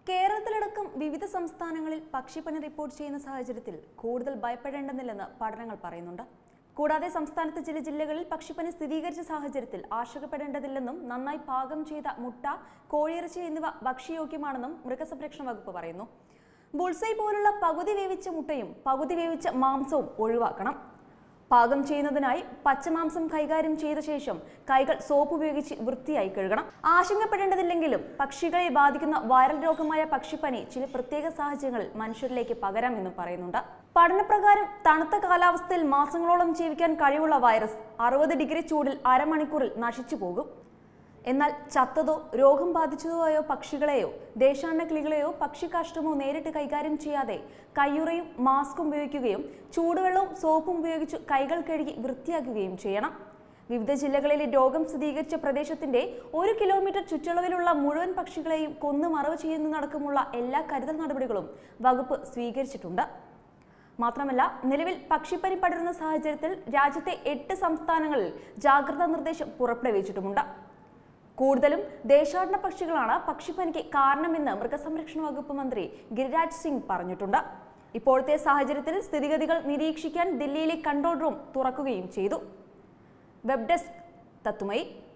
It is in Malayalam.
കേരളത്തിലടക്കം വിവിധ സംസ്ഥാനങ്ങളിൽ പക്ഷിപ്പനി റിപ്പോർട്ട് ചെയ്യുന്ന സാഹചര്യത്തിൽ കൂടുതൽ ഭയപ്പെടേണ്ടെന്നില്ലെന്ന് പഠനങ്ങൾ പറയുന്നുണ്ട് കൂടാതെ സംസ്ഥാനത്ത് ചില ജില്ലകളിൽ പക്ഷിപ്പനി സ്ഥിരീകരിച്ച സാഹചര്യത്തിൽ ആശങ്കപ്പെടേണ്ടതില്ലെന്നും നന്നായി പാകം ചെയ്ത മുട്ട കോഴിയിറച്ചി എന്നിവ ഭക്ഷ്യയോഗ്യമാണെന്നും മൃഗസംരക്ഷണ വകുപ്പ് പറയുന്നു ബുൾസൈ പോലുള്ള പകുതി വേവിച്ച മുട്ടയും പകുതി വേവിച്ച മാംസവും ഒഴിവാക്കണം പാകം ചെയ്യുന്നതിനായി പച്ചമാംസം കൈകാര്യം ചെയ്ത ശേഷം കൈകൾ സോപ്പ് ഉപയോഗിച്ച് വൃത്തിയായി കഴുകണം ആശങ്കപ്പെടേണ്ടതില്ലെങ്കിലും പക്ഷികളെ ബാധിക്കുന്ന വൈറൽ രോഗമായ പക്ഷിപ്പനി ചില പ്രത്യേക സാഹചര്യങ്ങളിൽ മനുഷ്യരിലേക്ക് പകരാമെന്നും പറയുന്നുണ്ട് പഠനപ്രകാരം തണുത്ത കാലാവസ്ഥയിൽ മാസങ്ങളോളം ജീവിക്കാൻ കഴിവുള്ള വൈറസ് അറുപത് ഡിഗ്രി ചൂടിൽ അരമണിക്കൂറിൽ നശിച്ചു പോകും എന്നാൽ ചത്തതോ രോഗം ബാധിച്ചതോ ആയോ പക്ഷികളെയോ ദേശാടന കിളികളെയോ പക്ഷികാഷ്ടമോ നേരിട്ട് കൈകാര്യം ചെയ്യാതെ കയ്യുറയും മാസ്കും ഉപയോഗിക്കുകയും ചൂടുവെള്ളവും സോപ്പും ഉപയോഗിച്ച് കൈകൾ കഴുകി വൃത്തിയാക്കുകയും ചെയ്യണം വിവിധ ജില്ലകളിലെ രോഗം സ്ഥിരീകരിച്ച പ്രദേശത്തിന്റെ ഒരു കിലോമീറ്റർ ചുറ്റളവിലുള്ള മുഴുവൻ പക്ഷികളെയും കൊന്നു മറവ് ചെയ്യുന്നതടക്കമുള്ള എല്ലാ കരുതൽ നടപടികളും വകുപ്പ് സ്വീകരിച്ചിട്ടുണ്ട് മാത്രമല്ല നിലവിൽ പക്ഷിപ്പനി പടരുന്ന സാഹചര്യത്തിൽ രാജ്യത്തെ എട്ട് സംസ്ഥാനങ്ങളിൽ ജാഗ്രതാ നിർദ്ദേശം പുറപ്പെടുവിച്ചിട്ടുമുണ്ട് കൂടുതലും ദേശാടന പക്ഷികളാണ് പക്ഷിപ്പനിക്ക് കാരണമെന്ന് മൃഗസംരക്ഷണ വകുപ്പ് മന്ത്രി ഗിരിരാജ് സിംഗ് പറഞ്ഞിട്ടുണ്ട് ഇപ്പോഴത്തെ സാഹചര്യത്തിൽ സ്ഥിതിഗതികൾ നിരീക്ഷിക്കാൻ ദില്ലിയിലെ കൺട്രോൾ റൂം തുറക്കുകയും ചെയ്തു വെബ് ഡെസ്ക് തത്തുമൈ